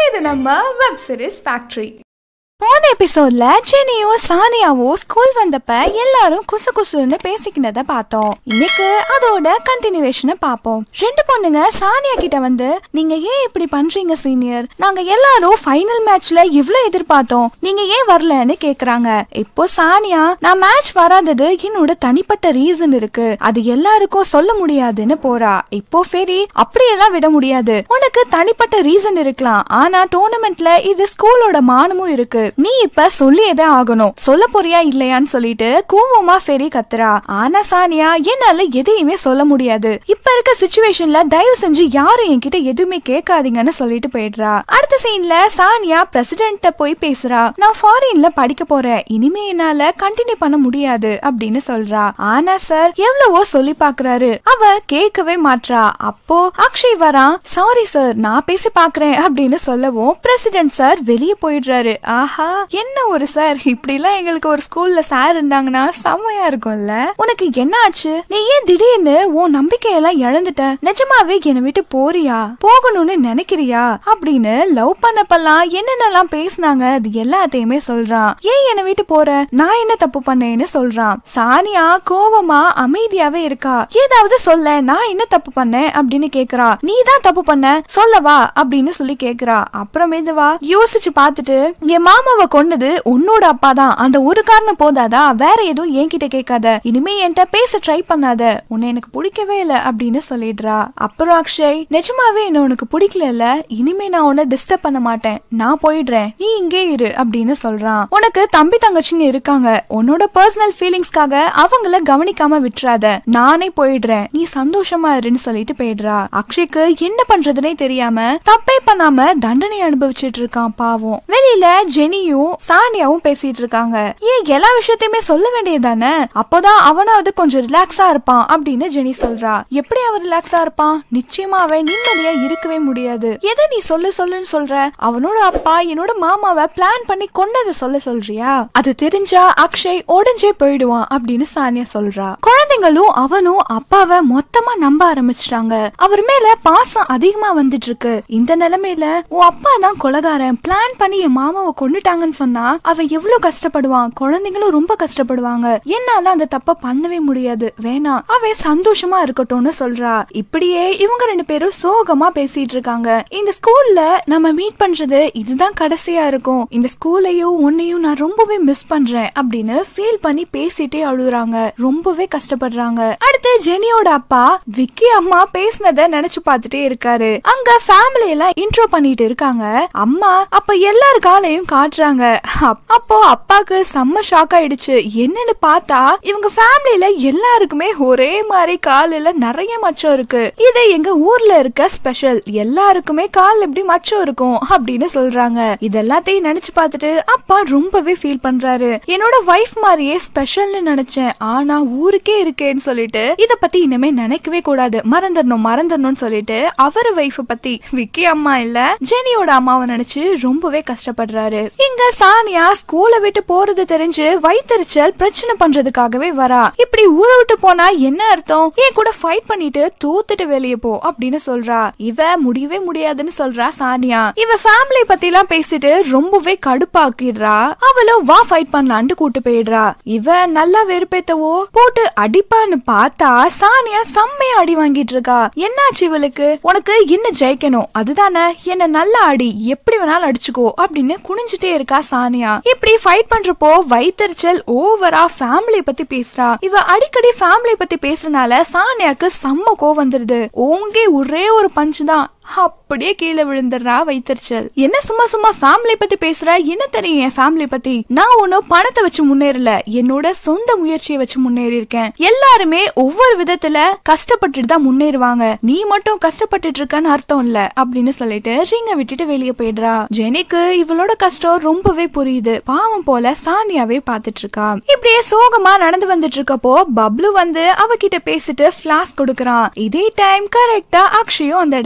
இது நம்ம web series factory போன எபிசோட்ல சென்னையும் சானியாவும் ஸ்கூல் வந்தப்ப எல்லாரும் குசு குசுன்னு பேசிக்கினத பார்த்தோம் இன்னைக்கு அதோட கண்டினியூவேஷனை பார்ப்போம் ரெண்டு பொண்ணுங்க சானியா கிட்ட வந்து நீங்க ஏன் இப்படி பண்றீங்க சீனியர் நாங்க எல்லாரும் ஃபைனல் மேட்ச்ல எவ்வளவு எதிர்பார்த்தோம் நீங்க ஏன் வரலன்னு கேக்குறாங்க இப்போ சானியா நான் மேட்ச் வராதது என்னோட தனிப்பட்ட ரீசன் இருக்கு அது எல்லாருக்கும் சொல்ல முடியாதுன்னு போறா இப்போ சரி அப்படியெல்லாம் விட முடியாது உனக்கு தனிப்பட்ட ரீசன் இருக்கலாம் ஆனா டோர்னமெண்ட்ல இது ஸ்கூலோட மானமும் இருக்கு நீ இப்ப சொல்லியதே ஆகணும் சொல்ல போறியா இல்லையான்னு சொல்லிட்டு கோவமா ஃபெரி கத்துறா ஆனா சானியா என்னால எதையுமே சொல்ல முடியாது இப்ப இருக்க சுச்சுவேஷன்ல தயவு செஞ்சு யாரும் என்கிட்ட எதுவுமே கேட்காதீங்கன்னு சொல்லிட்டு போயிடுறா அடுத்த சீன்ல சானியா பிரசிடென்ட்ட போய் பேசுறா நான் ஃபாரின்ல படிக்க போறேன் இனிமே என்னால கண்டினியூ பண்ண முடியாது அப்படின்னு சொல்றா ஆனா சார் எவ்வளவோ சொல்லி பாக்குறாரு அவ கேட்கவே மாட்றா அப்போ அக்ஷய் வரான் சாரி சார் நான் பேசி பாக்குறேன் அப்படின்னு சொல்லவும் பிரசிடென்ட் சார் வெளியே போயிடுறாரு ஆஹா என்ன ஒரு சார் இப்படி எல்லாம் எங்களுக்கு ஒரு ஸ்கூல்ல சார் இருந்தாங்கன்னா செம்மையா இருக்கும்ல உனக்கு என்ன ஆச்சு நீ ஏன் திடீர்னு உன் நம்பிக்கையெல்லாம் இழந்துட்ட நிஜமாவே என்னை விட்டு போறியா போகணும்னு நினைக்கிறியா அப்படின்னு லவ் பண்ணப்பெல்லாம் என்னென்னலாம் பேசினாங்க அது எல்லாத்தையுமே சொல்றான் ஏன் என்னை விட்டு போற நான் என்ன தப்பு பண்ணேன்னு சொல்றான் சானியா கோவமா அமைதியாவே இருக்கா ஏதாவது சொல்ல நான் என்ன தப்பு பண்ணேன் அப்படின்னு கேக்குறா நீ தான் தப்பு பண்ண சொல்லவா அப்படின்னு சொல்லி கேக்குறா அப்புறம் மெதுவா யோசிச்சு பார்த்துட்டு என் மாமாவை கொன்னது உன்னோட அப்பா தான் அந்த ஒரு காரணம் போதாதா வேற எதுவும் என்கிட்ட கேட்காத இனிமே என்கிட்ட பேச ட்ரை பண்ணாத உன்னை எனக்கு பிடிக்கவே இல்ல அப்படின்னு சொல்லிடுறா அப்புறம் அக்ஷய் நிஜமாவே என்ன உனக்கு பிடிக்கல இல்ல இனிமே நான் உன்னை டிஸ்டர்ப் பண்ண மாட்டேன் நான் போயிடுறேன் நீ இங்கே இரு அப்படின்னு சொல்றான் உனக்கு தம்பி தங்கச்சிங்க இருக்காங்க உன்னோட பர்சனல் ஃபீலிங்ஸ்க்காக அவங்கள கவனிக்காம விட்டுறாத நானே போயிடுறேன் நீ சந்தோஷமா இருன்னு சொல்லிட்டு போயிடுறா அக்ஷய்க்கு என்ன பண்றதுனே தெரியாம தப்பே பண்ணாம தண்டனை அனுபவிச்சிட்டு இருக்கான் பாவம் வெளியில ஜெனியும் சானியாவும் பேசிட்டு இருக்காங்க ஏன் எல்லா விஷயத்தையுமே சொல்ல வேண்டியதானே அப்போதான் அவனாவது கொஞ்சம் ரிலாக்ஸா இருப்பான் அப்படின்னு ஜெனி சொல்றா எப்படி அவன் ரிலாக்ஸா இருப்பான் நிச்சயமா அவன் நிம்மதியா இருக்கவே முடியாது எதை நீ சொல்லு சொல்லுன்னு சொல்ற அவனோட அப்பா என்னோட மாமாவை பிளான் பண்ணி கொன்னதை சொல்ல சொல்றியா அது தெரிஞ்சா அக்ஷய் உடஞ்சே போயிடுவான் அப்படின்னு சானியா சொல்றா குழந்தைங்களும் அவனும் அப்பாவை மொத்தமா நம்ப ஆரம்பிச்சிட்டாங்க அவர் மேல பாசம் அதிகமா வந்துட்டு இருக்கு இந்த நிலைமையில உன் அப்பா தான் கொலகாரன் பிளான் பண்ணி என் மாமாவை கொண்டுட்டாங்கன்னு சொன்னா அவன் எவ்வளவு கஷ்டப்படுவான் குழந்தைங்களும் ரொம்ப கஷ்டப்படுவாங்க என்னால அந்த தப்ப பண்ணவே முடியாது வேணாம் அவன் சந்தோஷமா இருக்கட்டும்னு சொல்றா இப்படியே இவங்க ரெண்டு பேரும் சோகமா பேசிட்டு இருக்காங்க இந்த ஸ்கூல்ல நம்ம மீட் பண்றது இதுதான் கடைசியா இருக்கும் இந்த ஸ்கூலையும் உன்னையும் நான் ரொம்பவே மிஸ் பண்றேன் அப்படின்னு ஃபீல் பண்ணி பேசிட்டே அழுகுறாங்க ரொம்பவே கஷ்டப்படுறாங்க அடுத்து ஜெனியோட அப்பா விக்கி அம்மா பேசினத நினைச்சு பார்த்துட்டே இருக்காரு அங்க ஃபேமிலி எல்லாம் இன்ட்ரோ பண்ணிட்டு இருக்காங்க அம்மா அப்ப எல்லார் காலையும் காட்டுறாங்க அப்- அப்போ அப்பாக்கு செம்ம ஷாக் ஆயிடுச்சு என்னன்னு பார்த்தா இவங்க ஃபேமிலில எல்லாருக்குமே ஒரே மாதிரி காலில நிறைய மச்சம் இருக்கு இது எங்க ஊர்ல இருக்க ஸ்பெஷல் எல்லாருக்குமே கால் எப்படி மச்சம் இருக்கும் அப்படின்னு சொல்றாங்க இது எல்லாத்தையும் நினைச்சு பார்த்துட்டு அப்பா ரொம்பவே ஃபீல் பண்றாரு என்னோட வைஃப் மாதிரியே ஸ்பெஷல்னு நினைச்சேன் ஆனா ஊருக்கே இருக்கேன்னு சொல்லிட்டு இத பத்தி இனிமே நினைக்கவே கூடாது மறந்துடணும் மறந்துடணும்னு சொல்லிட்டு அவர் வைஃப் பத்தி விக்கி அம்மா இல்ல ஜெனியோட அம்மாவை நினைச்சு ரொம்பவே கஷ்டப்படுறாரு இங்க சானியா ஸ்கூலை விட்டு போறது தெரிஞ்சு வயித்தெரிச்சல் பிரச்சனை பண்றதுக்காகவே வரா இப்படி ஊரை விட்டு போனா என்ன அர்த்தம் என் கூட ஃபைட் பண்ணிட்டு தோத்துட்டு வெளியே போ அப்படின்னு சொல்றா இவ முடியவே முடியாதுன்னு சொல்றா சானியா இவ ஃபேமிலி பத்தி எல்லாம் பேசிட்டு ரொம்பவே கடுப்பாக்கிடுறா அவளும் வா ஃபைட் பண்ணலான்ட்டு கூட்டு போயிடுறா இவ நல்லா வெறுப்பேத்தவோ போட்டு அடிப்பான்னு பார்த்தா சானியா செம்மையா அடி வாங்கிட்டு இருக்கா என்னாச்சு இவளுக்கு உனக்கு என்ன ஜெயிக்கணும் அதுதானே என்ன நல்லா அடி எப்படி வேணாலும் அடிச்சுக்கோ அப்படின்னு குனிஞ்சிட்டே இருக்கா சானியா இப்படி ஃபைட் பண்றப்போ வயித்தறிச்சல் ஓவரா ஃபேமிலி பத்தி பேசுறா இவ அடிக்கடி ஃபேமிலி பத்தி பேசுறனால சானியாக்கு செம்ம கோவம் வந்துருது ஓங்கி ஒரே ஒரு பஞ்சு தான் அப்படியே கீழே விழுந்துடுறா வைத்தறிச்சல் என்ன சும்மா சும்மா ஃபேமிலி பத்தி பேசுற என்ன தெரியும் என் ஃபேமிலி பத்தி நான் ஒன்னும் பணத்தை வச்சு முன்னேறல என்னோட சொந்த முயற்சியை வச்சு முன்னேறி இருக்கேன் எல்லாருமே ஒவ்வொரு விதத்துல கஷ்டப்பட்டுட்டு தான் முன்னேறுவாங்க நீ மட்டும் கஷ்டப்பட்டுட்டு இருக்கன்னு அர்த்தம் இல்ல அப்படின்னு சொல்லிட்டு ரிங்க விட்டுட்டு வெளியே போயிடுறா ஜெனிக்கு இவளோட கஷ்டம் ரொம்பவே புரியுது பாவம் போல சானியாவே பாத்துட்டு இருக்கா இப்படியே சோகமா நடந்து வந்துட்டு இருக்கப்போ பப்ளு வந்து அவகிட்ட பேசிட்டு பிளாஸ் கொடுக்கறான் இதே டைம் கரெக்டா அக்ஷயும் அந்த இடத்துக்கு வந்துடுறா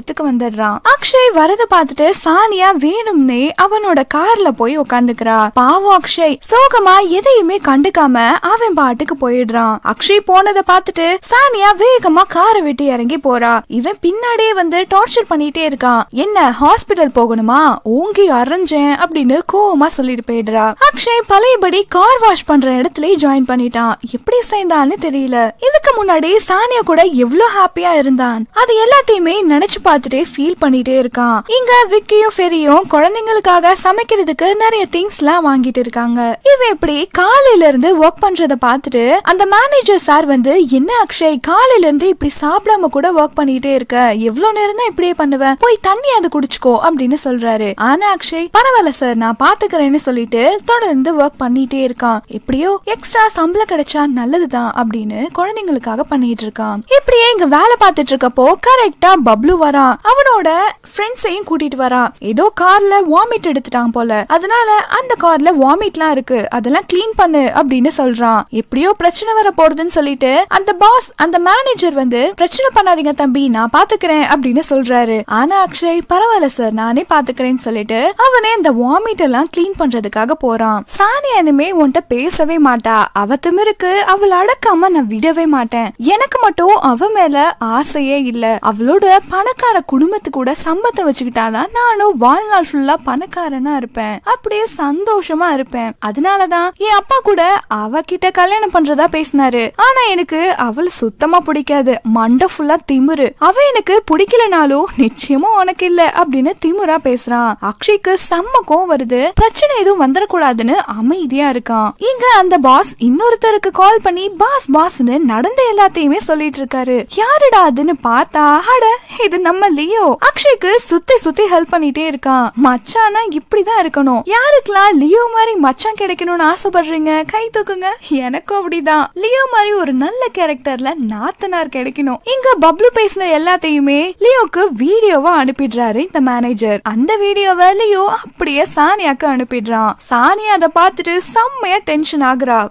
போயிடுறான் அக்ஷய் வரத பார்த்துட்டு சானியா வேணும்னே அவனோட கார்ல போய் உட்காந்துக்கிறா பாவம் அக்ஷய் சோகமா எதையுமே கண்டுக்காம அவன் பாட்டுக்கு போயிடுறான் அக்ஷய் போனதை பார்த்துட்டு சானியா வேகமா காரை விட்டு இறங்கி போறா இவன் பின்னாடியே வந்து டார்ச்சர் பண்ணிட்டே இருக்கான் என்ன ஹாஸ்பிடல் போகணுமா ஓங்கி அரைஞ்சேன் அப்படின்னு கோவமா சொல்லிட்டு போயிடுறா அக்ஷய் பழையபடி கார் வாஷ் பண்ற இடத்துல ஜாயின் பண்ணிட்டான் எப்படி சேர்ந்தான்னு தெரியல இதுக்கு முன்னாடி சானியா கூட எவ்வளவு ஹாப்பியா இருந்தான் அது எல்லாத்தையுமே நினைச்சு பார்த்துட்டே ஃபீல் பண்ணிட்டே இருக்கான் இங்க விக்கியும் ஃபெரியும் குழந்தைங்களுக்காக சமைக்கிறதுக்கு நிறைய திங்ஸ் எல்லாம் வாங்கிட்டு இருக்காங்க இவன் எப்படி காலையில இருந்து ஒர்க் பண்றத பார்த்துட்டு அந்த மேனேஜர் சார் வந்து என்ன அக்ஷய் காலையில இருந்து இப்படி சாப்பிடாம கூட ஒர்க் பண்ணிட்டே இருக்க எவ்வளவு நேரம் தான் இப்படியே பண்ணுவ போய் தண்ணி அது குடிச்சுக்கோ அப்படின்னு சொல்றாரு ஆனா அக்ஷய் பரவாயில்ல சார் நான் பாத்துக்கிறேன்னு சொல்லிட்டு தொடர்ந்து ஒர்க் பண்ணிட்டே இருக்கான் எப்படியோ எக்ஸ்ட்ரா சம்பளம் கிடைச்சா நல்லதுதான் அப்படின்னு குழந்தைங்களுக்காக பண்ணிட்டு இருக்கான் இப்படியே இங்க வேலை பார்த்துட்டு இருக்கப்போ கரெக்டா பப்ளு வரான் அவனோட ஃப்ரெண்ட்ஸையும் கூட்டிட்டு வரான் ஏதோ கார்ல வாமிட் எடுத்துட்டான் போல அதனால அந்த கார்ல வாமிட்லாம் இருக்கு அதெல்லாம் க்ளீன் பண்ணு அப்படின்னு சொல்றான் எப்படியோ பிரச்சனை வர போறதுன்னு சொல்லிட்டு அந்த பாஸ் அந்த மேனேஜர் வந்து பிரச்சனை பண்ணாதீங்க தம்பி நான் பாத்துக்கிறேன் அப்படின்னு சொல்றாரு ஆனா அக்ஷய் பரவாயில்ல சார் நானே பாத்துக்கிறேன்னு சொல்லிட்டு அவனே இந்த வாமிட் எல்லாம் க்ளீன் பண்றதுக்காக போறான் சாணி இனிமே உன்கிட்ட பேசவே மாட்டா அவ திமிருக்கு அவளை அடக்காம நான் விடவே மாட்டேன் எனக்கு மட்டும் அவ மேல ஆசையே இல்ல அவளோட பணக்கார குடும்பத்து கூட சம்பத்தை வச்சுக்கிட்டாதான் நானும் வாழ்நாள் ஃபுல்லா பணக்காரனா இருப்பேன் அப்படியே சந்தோஷமா இருப்பேன் அதனாலதான் என் அப்பா கூட அவ கிட்ட கல்யாணம் பண்றதா பேசினாரு ஆனா எனக்கு அவளை சுத்தமா பிடிக்காது மண்டை ஃபுல்லா திமிரு அவ எனக்கு பிடிக்கலனாலும் நிச்சயமா உனக்கு இல்ல அப்படின்னு திமிரா பேசுறான் அக்ஷய்க்கு செம்ம கோவம் வருது பிரச்சனை எதுவும் வந்துடக்கூடாதுன்னு அமைதியா இருக்கான் இங்க அந்த பாஸ் இன்னொருத்தருக்கு கால் பண்ணி பாஸ் பாஸ்னு நடந்த எல்லாத்தையுமே சொல்லிட்டு இருக்காரு யாருடா அதுன்னு பார்த்தா அட இது நம்ம லியோ அக்ஷய்க்கு சுத்தி சுத்தி ஹெல்ப் பண்ணிட்டே இருக்கான் மச்சானா இப்படிதான் இருக்கணும் யாருக்கெல்லாம் லியோ மாதிரி மச்சான் கிடைக்கணும்னு ஆசைப்படுறீங்க கை தூக்குங்க எனக்கும் அப்படிதான் லியோ மாதிரி ஒரு நல்ல கேரக்டர்ல நாத்தனார் கிடைக்கணும் இங்க பப்ளு பேசின எல்லாத்தையுமே லியோக்கு வீடியோவா அனுப்பிடுறாரு இந்த மேனேஜர் அந்த வீடியோவை லியோ அப்படியே சானியாக்கு அனுப்பிடுறான் சானியா அதை பார்த்துட்டு செம்மையா டென்ஷன் ஆகுறா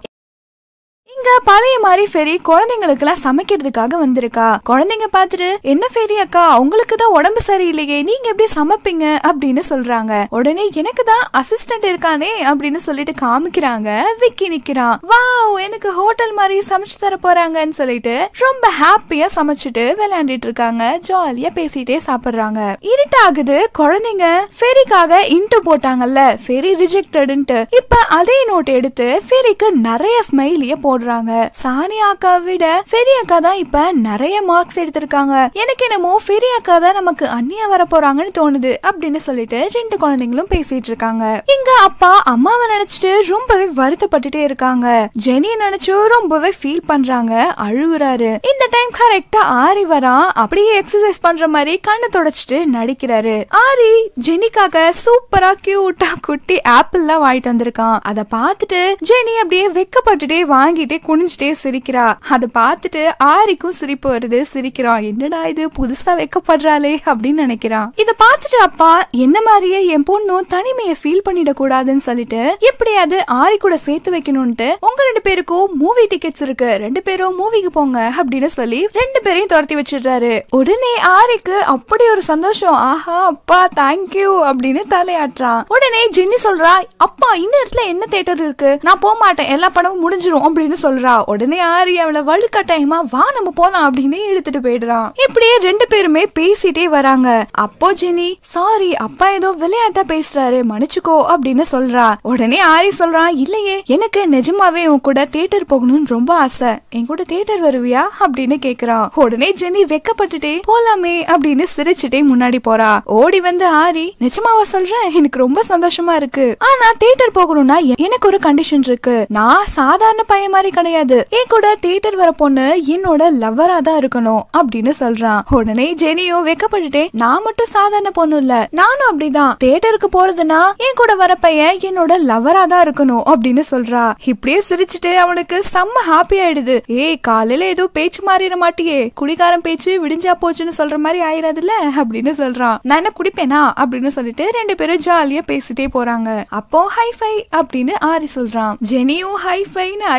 இங்க பழைய மாதிரி ஃபெரி குழந்தைங்களுக்கு எல்லாம் சமைக்கிறதுக்காக வந்திருக்கா குழந்தைங்க பார்த்துட்டு என்ன ஃபெரி அக்கா உங்களுக்கு தான் உடம்பு சரியில்லையே நீங்க எப்படி சமைப்பீங்க அப்படின்னு சொல்றாங்க உடனே எனக்கு தான் அசிஸ்டன்ட் இருக்கானே அப்படின்னு சொல்லிட்டு காமிக்கிறாங்க விக்கி நிக்கிறான் வாவ் எனக்கு ஹோட்டல் மாதிரி சமைச்சு தர போறாங்கன்னு சொல்லிட்டு ரொம்ப ஹாப்பியா சமைச்சிட்டு விளையாண்டுட்டு இருக்காங்க ஜாலியா பேசிட்டே சாப்பிடுறாங்க இருட்டாகுது குழந்தைங்க ஃபெரிக்காக இன்ட்டு போட்டாங்கல்ல ஃபெரி ரிஜெக்டட்ன்ட்டு இப்ப அதே நோட் எடுத்து ஃபெரிக்கு நிறைய ஸ்மைலிய போடுறாங்க சானி அக்கா விட ஃபெரி அக்கா தான் இப்ப நிறைய மார்க்ஸ் எடுத்திருக்காங்க எனக்கு என்னமோ ஃபெரி அக்கா தான் நமக்கு அண்ணியா வர போறாங்கன்னு தோணுது அப்படின்னு சொல்லிட்டு ரெண்டு குழந்தைங்களும் பேசிட்டு இருக்காங்க இங்க அப்பா அம்மாவை நினைச்சிட்டு ரொம்பவே வருத்தப்பட்டுட்டே இருக்காங்க ஜெனிய நினைச்சு ரொம்பவே ஃபீல் பண்றாங்க அழுகுறாரு இந்த டைம் கரெக்டா ஆரி வரான் அப்படியே எக்ஸசைஸ் பண்ற மாதிரி கண்ணை தொடச்சிட்டு நடிக்கிறாரு ஆரி ஜெனிக்காக சூப்பரா கியூட்டா குட்டி ஆப்பிள்லாம் வாங்கிட்டு வந்திருக்கான் அதை பார்த்துட்டு ஜெனி அப்படியே வெக்கப்பட்டுட்டே வாங்கிட்டே குனிஞ்சிட்டே சிரிக்கிறா அதை பார்த்துட்டு ஆரிக்கும் சிரிப்பு வருது சிரிக்கிறான் என்னடா இது புதுசா வெக்கப்படுறாளே அப்படின்னு நினைக்கிறான் இதை பார்த்துட்டு அப்பா என்ன மாதிரியே என் பொண்ணும் தனிமையை ஃபீல் பண்ணிட கூடாதுன்னு சொல்லிட்டு எப்படியாவது ஆரி கூட சேர்த்து வைக்கணும்ட்டு உங்க ரெண்டு பேருக்கும் மூவி டிக்கெட்ஸ் இருக்கு ரெண்டு பேரும் மூவிக்கு போங்க அப்படின்னு சொல்லி ரெண்டு பேரையும் துரத்தி வச்சிடுறாரு உடனே ஆரிக்கு அப்படி ஒரு சந்தோஷம் ஆஹா அப்பா தேங்க்யூ அப்படின்னு தலையாட்டுறான் உடனே ஜென்னி சொல்றா அப்பா இந்த இடத்துல என்ன தேட்டர் இருக்கு நான் போக மாட்டேன் எல்லா படமும் முடிஞ்சிரும் அப்படின்னு சொல்றா உடனே ஆரி அவளை வலுக்கட்டாயமா வா நம்ம போலாம் அப்படின்னு இழுத்துட்டு போயிடுறான் இப்படியே ரெண்டு பேருமே பேசிட்டே வராங்க அப்போ ஜெனி சாரி அப்பா ஏதோ விளையாட்டா பேசுறாரு மன்னிச்சுக்கோ அப்படின்னு சொல்றா உடனே ஆரி சொல்றான் இல்லையே எனக்கு நிஜமாவே உன் கூட தியேட்டர் போகணும்னு ரொம்ப ஆசை என் கூட தியேட்டர் வருவியா அப்படின்னு கேக்குறான் உடனே ஜெனி வெக்கப்பட்டுட்டே போலாமே அப்படின்னு சிரிச்சுட்டே முன்னாடி போறா ஓடி வந்து ஆரி நிஜமாவா சொல்றேன் எனக்கு ரொம்ப சந்தோஷமா இருக்கு ஆனா தியேட்டர் போகணும்னா எ- எனக்கு ஒரு கண்டிஷன் இருக்கு நான் சாதாரண பையன் மாதிரி கிடையாது என் கூட தியேட்டர் வர பொண்ணு என்னோட லவ்வரா தான் இருக்கணும் அப்படின்னு சொல்றான் உடனே ஜெனியும் வெக்கப்பட்டுட்டே நான் மட்டும் சாதாரண பொண்ணு இல்ல நானும் அப்படிதான் தியேட்டருக்கு போறதுன்னா என் கூட வர பையன் என்னோட லவ்வரா தான் இருக்கணும் அப்படின்னு சொல்றா இப்படியே சிரிச்சுட்டு அவனுக்கு செம்ம ஹாப்பி ஆயிடுது ஏய் காலையில ஏதோ பேச்சு மாறிட மாட்டியே குடிகாரன் பேச்சு விடிஞ்சா போச்சுன்னு சொல்ற மாதிரி ஆயிராதுல்ல அப்படின்னு சொல்றான் நான் என்ன குடிப்பேனா அப்படின்னு சொல்லிட்டு ரெண்டு பேரும் ஜாலியா பேசிட்டே போறாங்க அப்போ ஹை ஃபை அப்படின்னு ஆரி சொல்றான் ஜெனியும் ஹை ஃபைன்னு அடிக்க வரா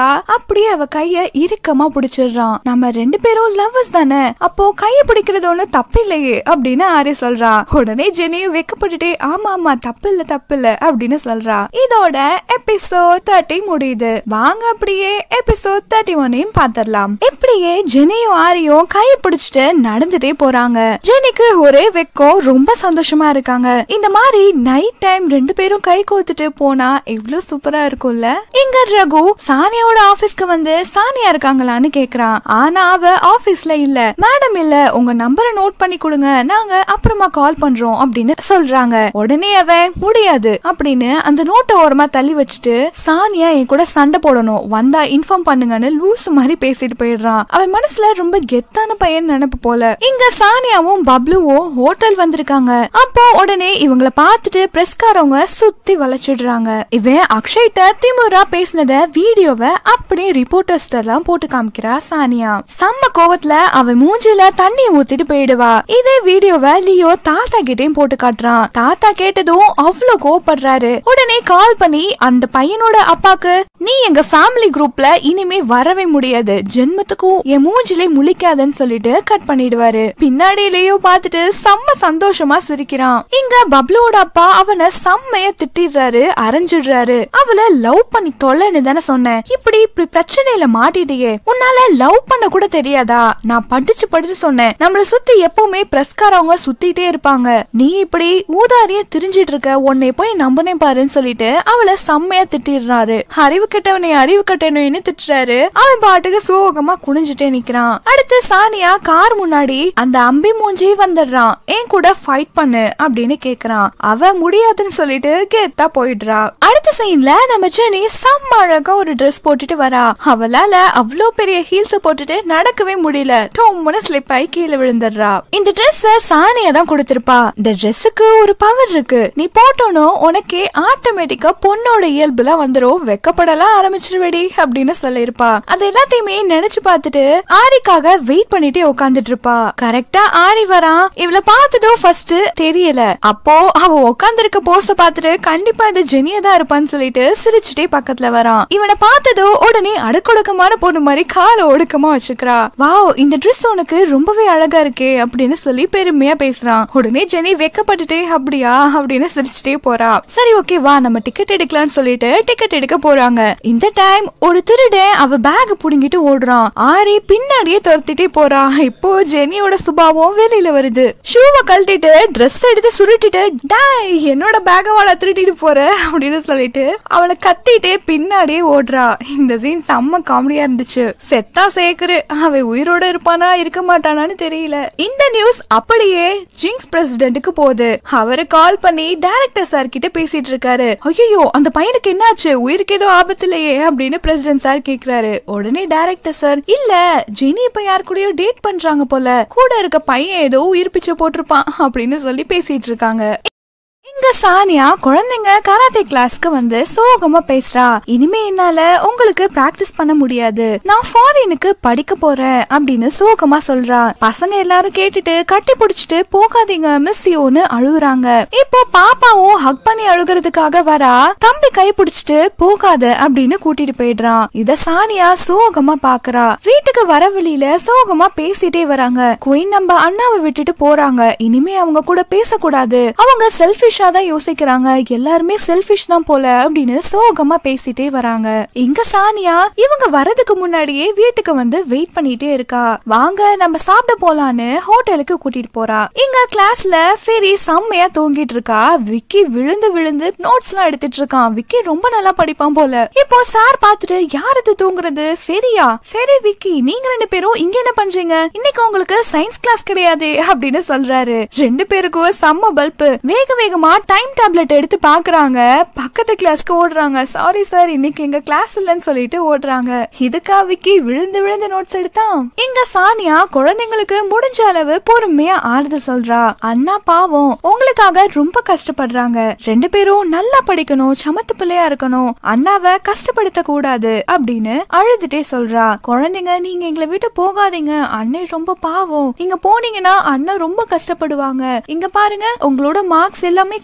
பார்த்தா அப்படியே அவ கைய இறுக்கமா பிடிச்சிடுறான் நம்ம ரெண்டு பேரும் லவ்வர்ஸ் தானே அப்போ கைய பிடிக்கிறது ஒண்ணு தப்பு இல்லையே அப்படின்னு ஆரி சொல்றா உடனே ஜெனியும் வெக்கப்பட்டுட்டே ஆமா ஆமா தப்பு இல்ல தப்பு இல்ல அப்படின்னு சொல்றா இதோட எபிசோட் தேர்ட்டி முடியுது வாங்க அப்படியே எபிசோட் தேர்ட்டி ஒன்னையும் பாத்திரலாம் இப்படியே ஜெனியும் ஆரியும் கைய பிடிச்சிட்டு நடந்துட்டே போறாங்க ஜெனிக்கு ஒரே வெக்கம் ரொம்ப சந்தோஷமா இருக்காங்க இந்த மாதிரி நைட் டைம் ரெண்டு பேரும் கை கோத்துட்டு போனா எவ்வளவு சூப்பரா இருக்கும்ல இங்க ரகு சானியாவோட ஆபீஸ்க்கு வந்து சானியா இருக்காங்களான்னு கேக்குறான் ஆனா அவ ஆபீஸ்ல இல்ல மேடம் இல்ல உங்க நம்பரை நோட் பண்ணி கொடுங்க நாங்க அப்புறமா கால் பண்றோம் அப்படின்னு சொல்றாங்க உடனே அவன் முடியாது அப்படின்னு அந்த நோட்டை ஓரமா தள்ளி வச்சுட்டு சானியா என் கூட சண்டை போடணும் வந்தா இன்ஃபார்ம் பண்ணுங்கன்னு லூசு மாதிரி பேசிட்டு போயிடுறான் அவன் மனசுல ரொம்ப கெத்தான பையன் நினைப்பு போல இங்க சானியாவும் பப்ளுவும் ஹோட்டல் வந்திருக்காங்க அப்போ உடனே இவங்கள பார்த்துட்டு பிரஸ்காரவங்க சுத்தி வளைச்சிடுறாங்க இவன் அக்ஷய்ட்ட திமுறா பேசினத வீடியோவை அப்படியே ரிப்போர்ட்டர்ஸ்ட எல்லாம் போட்டு காமிக்கிறா சானியா செம்ம கோவத்துல அவன் மூஞ்சில தண்ணி ஊத்திட்டு போயிடுவா இதே வீடியோவை லியோ தாத்தா கிட்டயும் போட்டு காட்டுறான் தாத்தா கேட்டதும் அவ்வளவு கோவப்படுறாரு உடனே கால் பண்ணி அந்த பையனோட அப்பாக்கு நீ எங்க ஃபேமிலி குரூப்ல இனிமே வரவே முடியாது ஜென்மத்துக்கும் என் மூஞ்சிலே முழிக்காதன்னு சொல்லிட்டு கட் பண்ணிடுவாரு பின்னாடி லியோ பார்த்துட்டு செம்ம சந்தோஷமா சிரிக்கிறான் இங்க பப்ளுவோட அப்பா அவனை செம்மைய திட்டிடுறாரு அரைஞ்சிடுறாரு அவளை லவ் பண்ணி தொல்லைன்னு தானே சொன்னேன் இப்படி இப்படி பிரச்சனையில மாட்டிட்டியே உன்னால லவ் பண்ண கூட தெரியாதா நான் படிச்சு படிச்சு சொன்னேன் நம்மள சுத்தி எப்பவுமே பிரஸ்காரவங்க சுத்திட்டே இருப்பாங்க நீ இப்படி ஊதாரிய திரிஞ்சிட்டு இருக்க உன்னை போய் நம்பனே பாருன்னு சொல்லிட்டு அவளை செம்மையா திட்டிடுறாரு அறிவு கெட்டவனை அறிவு கெட்டவனைன்னு திட்டுறாரு அவன் பாட்டுக்கு சோகமா குனிஞ்சுட்டே நிக்கிறான் அடுத்து சானியா கார் முன்னாடி அந்த அம்பி மூஞ்சி வந்துடுறான் என் கூட ஃபைட் பண்ணு அப்படின்னு கேக்குறான் அவ முடியாதுன்னு சொல்லிட்டு கெத்தா போயிடுறா அடுத்த சீன்ல நம்ம ஜெனி செம்ம அழகா ஒரு ட்ரெஸ் போட்டுட்டு வரா அவளால அவ்வளோ பெரிய ஹீல்ஸ் போட்டுட்டு நடக்கவே முடியல டொம்முன்னு ஸ்லிப் ஆகி கீழே விழுந்துடுறா இந்த ட்ரெஸ் சானியா தான் கொடுத்திருப்பா இந்த ட்ரெஸ்ஸுக்கு ஒரு பவர் இருக்கு நீ போட்டோனோ உனக்கே ஆட்டோமேட்டிக்கா பொண்ணோட இயல்புல வந்துரும் வெக்கப்படலாம் ஆரம்பிச்சிருவேடி அப்படின்னு சொல்லிருப்பா அது எல்லாத்தையுமே நினைச்சு பார்த்துட்டு ஆரிக்காக வெயிட் பண்ணிட்டே உட்காந்துட்டு இருப்பா கரெக்டா ஆரி வரான் இவளை பார்த்ததும் ஃபர்ஸ்ட் தெரியல அப்போ அவ உட்காந்துருக்க போஸ பார்த்துட்டு கண்டிப்பா இது ஜெனியா தான் இருப்பான்னு சொல்லிட்டு சிரிச்சுட்டே பக்கத்துல வரான் இவனை பார்த்ததும் உடனே அடுக்கொடுக்கமான பொண்ணு மாதிரி காலை ஒடுக்கமா வச்சுக்கிறா வாவ் இந்த ட்ரெஸ் உனக்கு ரொம்பவே அழகா இருக்கே அப்படின்னு சொல்லி பெருமையா பேசுறான் உடனே ஜெனி வெக்கப்பட்டுட்டே அப்படியா அப்படின்னு சிரிச்சுட்டே போறா சரி ஓகே வா நம்ம டிக்கெட் எடுக்கலாம்னு சொல்லிட்டு டிக்கெட் எடுக்க போறாங்க இந்த டைம் ஒரு திருடன் அவ பேக் புடுங்கிட்டு ஓடுறான் ஆரி பின்னாடியே துரத்திட்டே போறா இப்போ ஜெனியோட சுபாவம் வெளியில வருது ஷூவை கழட்டிட்டு ட்ரெஸ் எடுத்து சுருட்டிட்டு டாய் என்னோட பேக வாழ திருட்டிட்டு போற அப்படின்னு சொல்லிட்டு அவளை கத்திட்டே பின்னாடியே ஓடுறா இந்த சீன் செம்ம காமெடியா இருந்துச்சு செத்தா சேக்கரு அவன் உயிரோட இருப்பானா இருக்க மாட்டானான்னு தெரியல இந்த நியூஸ் அப்படியே ஜிங்ஸ் பிரசிடென்ட்டுக்கு போகுது அவரு கால் பண்ணி டைரக்டர் சார் கிட்ட பேசிட்டு இருக்காரு ஐயோ அந்த பையனுக்கு என்னாச்சு உயிருக்கு ஏதோ ஆபத்து இல்லையே அப்படின்னு பிரசிடென்ட் சார் கேக்குறாரு உடனே டைரக்டர் சார் இல்ல ஜெனி இப்ப யார் கூடயோ டேட் பண்றாங்க போல கூட இருக்க பையன் ஏதோ உயிர் பிச்சை போட்டிருப்பான் அப்படின்னு சொல்லி பேசிட்டு இருக்காங்க இங்க சானியா குழந்தைங்க கராத்தே கிளாஸ்க்கு வந்து சோகமா பேசுறா இனிமே என்னால உங்களுக்கு பிராக்டிஸ் பண்ண முடியாது நான் ஃபாரினுக்கு படிக்க போறேன் அப்படின்னு சோகமா சொல்றா பசங்க எல்லாரும் கேட்டுட்டு கட்டி பிடிச்சிட்டு போகாதீங்க மிஸ்ஸியோன்னு அழுகுறாங்க இப்போ பாப்பாவும் ஹக் பண்ணி அழுகிறதுக்காக வரா தம்பி கை பிடிச்சிட்டு போகாத அப்படின்னு கூட்டிட்டு போயிடுறான் இத சானியா சோகமா பாக்குறா வீட்டுக்கு வர வழியில சோகமா பேசிட்டே வராங்க குயின் நம்ம அண்ணாவை விட்டுட்டு போறாங்க இனிமே அவங்க கூட பேசக்கூடாது அவங்க செல்ஃபிஷா தான் யோசிக்கிறாங்க எல்லாருமே செல்ஃபிஷ் தான் போல அப்படின்னு சோகமா பேசிட்டே வராங்க இங்க சானியா இவங்க வரதுக்கு முன்னாடியே வீட்டுக்கு வந்து வெயிட் பண்ணிட்டே இருக்கா வாங்க நம்ம சாப்பிட போலான்னு ஹோட்டலுக்கு கூட்டிட்டு போறா இங்க கிளாஸ்ல ஃபெரி செம்மையா தூங்கிட்டு இருக்கா விக்கி விழுந்து விழுந்து நோட்ஸ் எல்லாம் எடுத்துட்டு இருக்கான் விக்கி ரொம்ப நல்லா படிப்பான் போல இப்போ சார் பார்த்துட்டு யார் இது தூங்குறது ஃபெரியா ஃபெரி விக்கி நீங்க ரெண்டு பேரும் இங்க என்ன பண்றீங்க இன்னைக்கு உங்களுக்கு சயின்ஸ் கிளாஸ் கிடையாது அப்படின்னு சொல்றாரு ரெண்டு பேருக்கும் செம்ம பல்ப் வேக வேகமா டைம் டேப்லெட் எடுத்து பாக்குறாங்க பக்கத்து கிளாஸ்க்கு ஓடுறாங்க சாரி சார் இன்னைக்கு எங்க கிளாஸ் இல்லைன்னு சொல்லிட்டு ஓடுறாங்க இதுக்கா விக்கி விழுந்து விழுந்து நோட்ஸ் எடுத்தான் இங்க சானியா குழந்தைங்களுக்கு முடிஞ்ச அளவு பொறுமையா ஆறுதல் சொல்றா அண்ணா பாவம் உங்களுக்காக ரொம்ப கஷ்டப்படுறாங்க ரெண்டு பேரும் நல்லா படிக்கணும் சமத்து பிள்ளையா இருக்கணும் அண்ணாவை கஷ்டப்படுத்த கூடாது அப்படின்னு அழுதுட்டே சொல்றா குழந்தைங்க நீங்க எங்களை விட்டு போகாதீங்க அண்ணன் ரொம்ப பாவம் நீங்க போனீங்கன்னா அண்ணன் ரொம்ப கஷ்டப்படுவாங்க இங்க பாருங்க உங்களோட மார்க்ஸ் எல்லாமே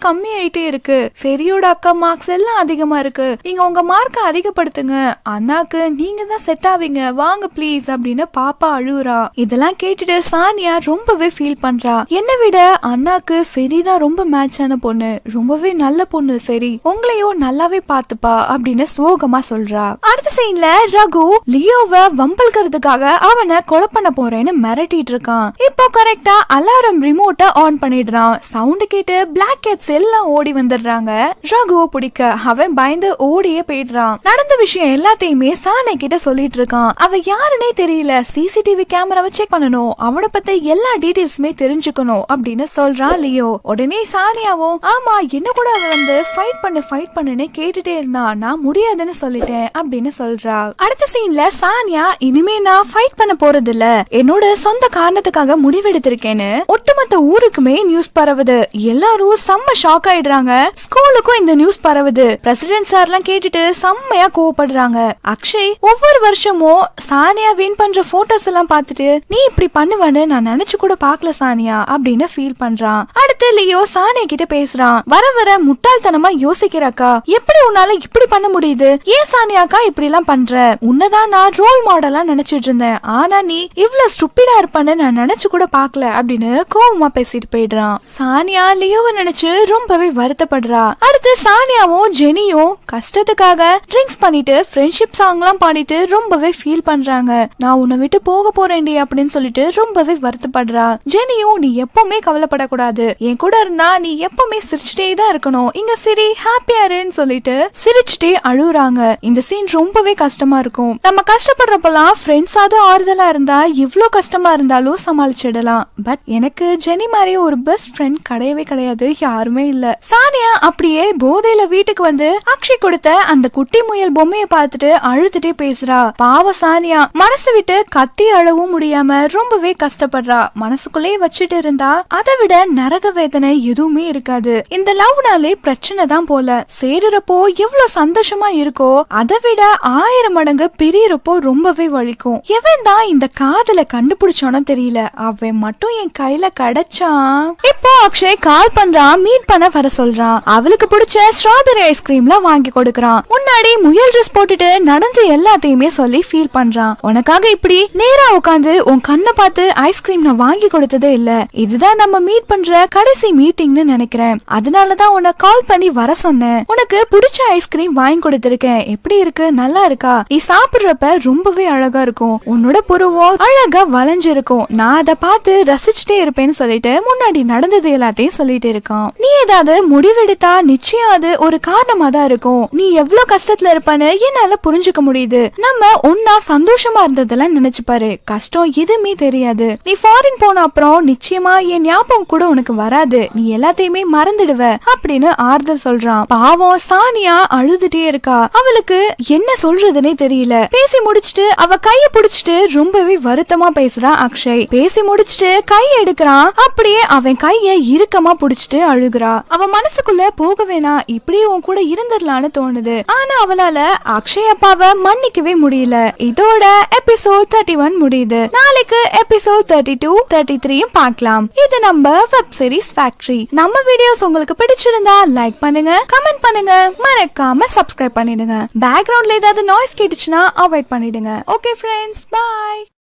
கம்மி ஆயிட்டே இருக்கு ஃபெரியோட அக்கா மார்க்ஸ் எல்லாம் அதிகமா இருக்கு நீங்க உங்க மார்க்கை அதிகப்படுத்துங்க அண்ணாக்கு நீங்க தான் செட் ஆவீங்க வாங்க ப்ளீஸ் அப்படின்னு பாப்பா அழுவுறா இதெல்லாம் கேட்டுட்டு சானியா ரொம்பவே ஃபீல் பண்றா என்னை விட அண்ணாக்கு ஃபெரி தான் ரொம்ப மேட்சான பொண்ணு ரொம்பவே நல்ல பொண்ணு ஃபெரி உங்களையும் நல்லாவே பாத்துப்பா அப்படின்னு சோகமா சொல்றா அடுத்த சீன்ல ரகு லியோவை வம்பல்கிறதுக்காக அவனை கொலை பண்ண போறேன்னு மிரட்டிட்டு இருக்கான் இப்போ கரெக்டா அலாரம் ரிமோட்டை ஆன் பண்ணிடுறான் சவுண்ட் கேட்டு பிளாக் கேட்ஸ் எல்லாம் ஓடி வந்துடுறாங்க ரகுவை பிடிக்க அவன் பயந்து ஓடியே போயிடுறான் நடந்த விஷயம் எல்லாத்தையுமே சானை கிட்ட சொல்லிட்டு இருக்கான் அவ யாருன்னே தெரியல சிசிடிவி கேமராவை செக் பண்ணணும் அவனை பத்தி எல்லா டீடைல்ஸுமே தெரிஞ்சுக்கணும் அப்படின்னு சொல்றான் லியோ உடனே சானியாவும் ஆமா என்ன கூட அவ வந்து ஃபைட் பண்ணு ஃபைட் பண்ணுன்னு கேட்டுட்டே இருந்தான் நான் முடியாதுன்னு சொல்லிட்டேன் அப்படின்னு சொல்றா அடுத்த சீன்ல சானியா இனிமே நான் ஃபைட் பண்ண போறது இல்ல என்னோட சொந்த காரணத்துக்காக முடிவெடுத்திருக்கேன்னு ஒட்டுமொத்த ஊருக்குமே நியூஸ் பரவுது எல்லாரும் செம்ம ஷாக் ஆயிடுறாங்க ஸ்கூலுக்கும் இந்த நியூஸ் பரவுது பிரசிடென்ட் சார் எல்லாம் கேட்டுட்டு செம்மையா கோவப்படுறாங்க அக்ஷய் ஒவ்வொரு வருஷமும் சானியா வின் பண்ற போட்டோஸ் எல்லாம் பார்த்துட்டு நீ இப்படி பண்ணுவேன்னு நான் நினைச்சு கூட பார்க்கல சானியா அப்படின்னு ஃபீல் பண்றான் அடுத்து லியோ சானியா கிட்ட பேசுறான் வர வர முட்டாள்தனமா யோசிக்கிறக்கா எப்படி உன்னால இப்படி பண்ண முடியுது ஏன் சானியாக்கா இப்படி எல்லாம் பண்ற உன்னதான் நான் ரோல் மாடலா நினைச்சிட்டு இருந்தேன் ஆனா நீ இவ்வளவு ஸ்டூப்பிடா இருப்பான்னு நான் நினைச்சு கூட பார்க்கல அப்படின்னு கோவமா பேசிட்டு போயிடுறான் சானியா லியோவை நினைச்சு ரொம்பவே வருத்தப்படுறா அடுத்து சானியாவும் ஜெனியும் கஷ்டத்துக்காக ட்ரிங்க்ஸ் பண்ணிட்டு ஃப்ரெண்ட்ஷிப் சாங் எல்லாம் பாடிட்டு ரொம்பவே ஃபீல் பண்றாங்க நான் உன்னை விட்டு போக போறேன்டி அப்படின்னு சொல்லிட்டு ரொம்பவே வருத்தப்படுறா ஜெனியும் நீ எப்பவுமே கவலைப்படக்கூடாது என் கூட இருந்தா நீ எப்பவுமே சிரிச்சுட்டே தான் இருக்கணும் இங்க சிரி ஹாப்பியா இருன்னு சொல்லிட்டு சிரிச்சுட்டே அழுகுறாங்க இந்த சீன் ரொம்பவே கஷ்டமா இருக்கும் நம்ம கஷ்டப்படுறப்பெல்லாம் ஃப்ரெண்ட்ஸாவது ஆறுதலா இருந்தா இவ்ளோ கஷ்டமா இருந்தாலும் சமாளிச்சிடலாம் பட் எனக்கு ஜெனி மாதிரி ஒரு பெஸ்ட் ஃப்ரெண்ட் கிடையவே கிடையாது யாருமே இல்ல சானியா அப்படியே போதையில வீட்டுக்கு வந்து அக்ஷய் கொடுத்த அந்த குட்டி முயல் பொம்மைய பார்த்துட்டு அழுதுட்டே பேசுறா பாவ சானியா மனசு விட்டு கத்தி அழவும் முடியாம ரொம்பவே கஷ்டப்படுறா மனசுக்குள்ளே வச்சுட்டு இருந்தா அதை விட நரக வேதனை எதுவுமே இருக்காது இந்த லவ்னாலே பிரச்சனை தான் போல சேருறப்போ எவ்வளவு சந்தோஷமா இருக்கோ அதை விட ஆயிரம் மடங்கு பிரியறப்போ ரொம்பவே வலிக்கும் எவன் தான் இந்த காதல கண்டுபிடிச்சானோ தெரியல அவன் மட்டும் என் கையில கிடைச்சான் இப்போ அக்ஷய் கால் பண்றான் மீட் பண்ண வர சொல்றான் அவளுக்கு பிடிச்ச ஸ்ட்ராபெரி ஐஸ்கிரீம்லாம் வாங்கி கொடுக்கறான் முன்னாடி முயல் ட்ரெஸ் போட்டுட்டு நடந்து எல்லாத்தையுமே சொல்லி ஃபீல் பண்றான் உனக்காக இப்படி நேரா உட்காந்து உன் கண்ணை பார்த்து ஐஸ்கிரீம் நான் வாங்கி கொடுத்ததே இல்ல இதுதான் நம்ம மீட் பண்ற கடைசி மீட்டிங்னு நினைக்கிறேன் அதனாலதான் உன்னை கால் பண்ணி வர சொன்னேன் உனக்கு பிடிச்ச ஐஸ்கிரீம் வாங்கி கொடுத்திருக்கேன் எப்படி இருக்கு நல்லா இருக்கா நீ சாப்பிடுறப்ப ரொம்பவே அழகா இருக்கும் உன்னோட புருவம் அழகா வளைஞ்சிருக்கும் நான் அதை பார்த்து ரசிச்சுட்டே இருப்பேன்னு சொல்லிட்டு முன்னாடி நடந்தது எல்லாத்தையும் சொல்லிட்டு இருக்கான் நீ ஏதாவது முடிவெடுத்தா நிச்சயம் அது ஒரு காரணமா தான் இருக்கும் நீ எவ்வளவு கஷ்டத்துல இருப்பான்னு என்னால புரிஞ்சுக்க முடியுது நம்ம ஒன்னா சந்தோஷமா இருந்ததெல்லாம் நினைச்சு பாரு கஷ்டம் எதுவுமே தெரியாது நீ ஃபாரின் போன அப்புறம் நிச்சயமா என் ஞாபகம் கூட உனக்கு வராது நீ எல்லாத்தையுமே மறந்துடுவ அப்படின்னு ஆறுதல் சொல்றான் பாவம் சானியா அழுதுட்டே இருக்கா அவளுக்கு என்ன சொல்றதுனே தெரியல பேசி முடிச்சிட்டு அவ கைய புடிச்சிட்டு ரொம்பவே வருத்தமா பேசுறான் அக்ஷய் பேசி முடிச்சிட்டு கை எடுக்கிறான் அப்படியே அவன் கைய இறுக்கமா புடிச்சிட்டு அழுகுறா அவ மனசுக்குள்ள போக வேணாம் இப்படி உன் கூட இருந்துடலான்னு தோணுது ஆனா அவளால அக்ஷய் அப்பாவை மன்னிக்கவே முடியல இதோட எபிசோட் தேர்ட்டி ஒன் முடியுது நாளைக்கு எபிசோட் தேர்ட்டி டூ தேர்ட்டி த்ரீயும் பார்க்கலாம் இது நம்ம வெப் சீரிஸ் ஃபேக்டரி நம்ம வீடியோஸ் உங்களுக்கு பிடிச்சிருந்தா லைக் பண்ணுங்க கமெண்ட் பண்ணுங்க மறக்காம சப்ஸ்கிரைப் பண்ணிடுங்க பேக்ரவுண்ட்ல ஏதாவது நாய்ஸ் கேட்டுச்சுன்னா அவாய்ட் பண்ணிடுங்க ஓகே ஃப்ரெண்ட்ஸ் பாய்